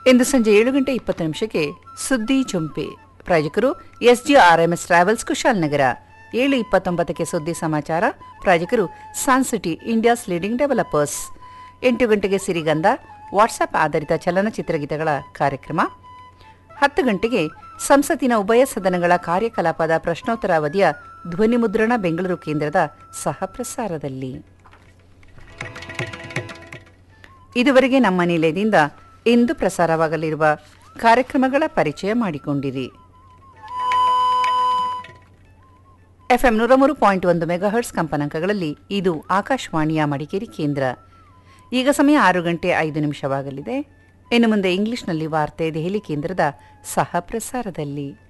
ಇಂದು ಸಂಜೆ ಏಳು ಗಂಟೆ ಇಪ್ಪತ್ತು ನಿಮಿಷಕ್ಕೆ ಸುದ್ದಿ ಚುಂಪೆ ಪ್ರಾಯೋಜಕರು ಎಸ್ಜಿಆರ್ಎಂಎಸ್ ಟ್ರಾವೆಲ್ಸ್ ಕುಶಾಲ್ನಗರ ಏಳು ಇಪ್ಪತ್ತೊಂಬತ್ತಕ್ಕೆ ಸುದ್ದಿ ಸಮಾಚಾರ ಪ್ರಾಯೋಜಕರು ಸಾನ್ಸಿಟಿ ಇಂಡಿಯಾಸ್ ಲೀಡಿಂಗ್ ಡೆವಲಪರ್ಸ್ ಎಂಟು ಗಂಟೆಗೆ ಸಿರಿಗಂಧ ವಾಟ್ಸ್ಆಪ್ ಆಧಾರಿತ ಚಲನಚಿತ್ರಗೀತೆಗಳ ಕಾರ್ಯಕ್ರಮ ಹತ್ತು ಗಂಟೆಗೆ ಸಂಸತ್ತಿನ ಉಭಯ ಸದನಗಳ ಕಾರ್ಯಕಲಾಪದ ಪ್ರಶ್ನೋತ್ತರ ಅವಧಿಯ ಧ್ವನಿಮುದ್ರಣ ಬೆಂಗಳೂರು ಕೇಂದ್ರದ ಸಹ ಪ್ರಸಾರದಲ್ಲಿ ಇದುವರೆಗೆ ನಮ್ಮ ನಿಲಯದಿಂದ ಇಂದು ಪ್ರಸಾರವಾಗಲಿರುವ ಕಾರ್ಯಕ್ರಮಗಳ ಪರಿಚಯ ಮಾಡಿಕೊಂಡಿರಿ ಎಫ್ಎಂ ನೂರ ಮೂರು ಪಾಯಿಂಟ್ ಒಂದು ಮೆಗಾಹರ್ಟ್ಸ್ ಕಂಪನಾಂಕಗಳಲ್ಲಿ ಇದು ಆಕಾಶವಾಣಿಯ ಮಡಿಕೇರಿ ಕೇಂದ್ರ ಈಗ ಸಮಯ ಆರು ಗಂಟೆ ಐದು ನಿಮಿಷವಾಗಲಿದೆ ಇನ್ನು ಮುಂದೆ ಇಂಗ್ಲಿಷ್ನಲ್ಲಿ ವಾರ್ತೆ ದೆಹಲಿ ಕೇಂದ್ರದ ಸಹ ಪ್ರಸಾರದಲ್ಲಿ